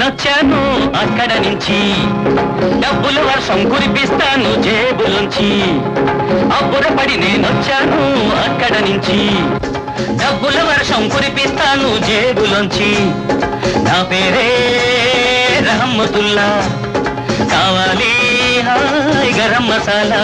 నేనొచ్చాను అక్కడ నుంచి డబ్బుల వర్షం కురిపిస్తాను జేబులోంచి అబ్బురపడి నేనొచ్చాను అక్కడ నుంచి డబ్బుల వర్షం కురిపిస్తాను జేబులోంచి నా పేరే రహమ్మతుల్లా కావాలి హాయ్ గరం మసాలా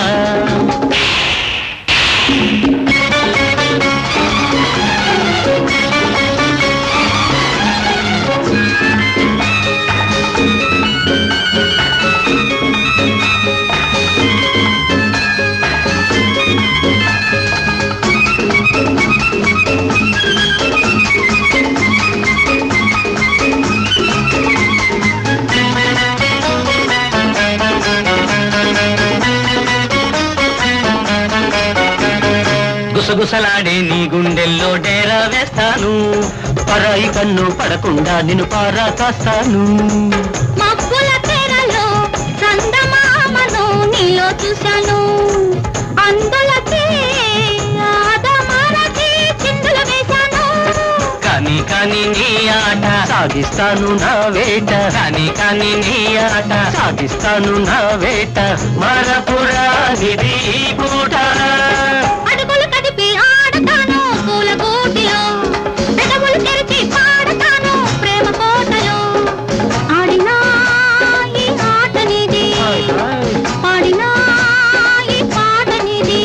గుసగుసలాడే నీ గుండెల్లో డేరా వేస్తాను పరాయి కన్ను పడకుండా నిన్ను పారా కాస్తాను మబ్బుల తెరలో చందమామను నీలో చూశాను అందులకే ఆదమరచి చిందులు వేశాను కానీ కానీ నీ ఆట సాగిస్తాను నా వేట కానీ కానీ నీ ఆట సాగిస్తాను నా వేట మరపురా ఇది పూట అడుగులు కదిపి ఆడతాను పూల గూటిలో పెదవులు తెరిచి పాడతాను ప్రేమ కోటలో ఆడినా ఈ ఆట నీది పాడినా ఈ పాట నీది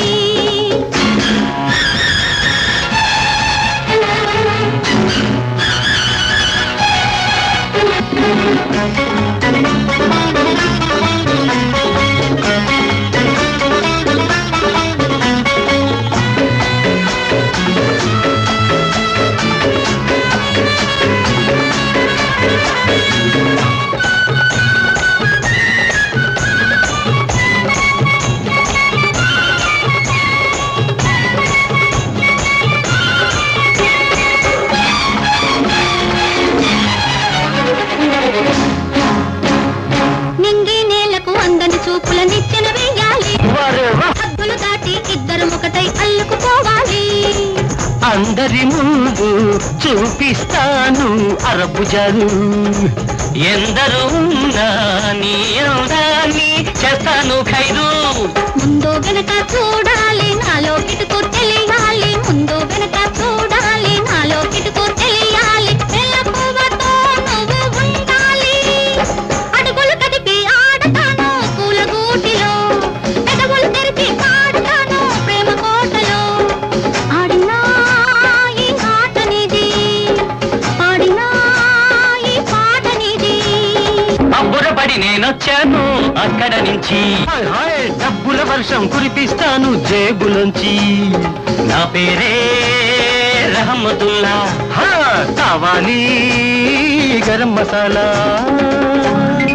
నింగి నేలకు అందని చూపుల నిచ్చెన వేయాలి వరవ హద్దులు దాటి ఇద్దరు ఒకటై అల్లుకుపోవాలి అందరి ముందు చూపిస్తాను అరబుజాలు ఎందరు ఉన్నా నీ అందాన్ని చేస్తాను ఖైరు ముందు వెనక చూడాలి నాలో కిటుకు తెలియాలి ముందు వెనక చూడాలి నాలో కిటుకు తెలియాలి మెలకువతో నువ్వు ఉండాలి అడుగులు కదిపి ఆడతాను పూల గూటిలో పెదవులు తెరిచి పాడతాను ప్రేమ కోటలో ఆడినా ఈ ఆట నీది పాడినా ఈ పాట నీది అబ్బురపడి నేనొచ్చాను అక్కడ నుంచి హాయ్ హాయ్ డబ్బుల వర్షం కురిపిస్తాను జేబులోంచి నా పేరే రహమతుల్లా హా, కావాలి గరం మసాలా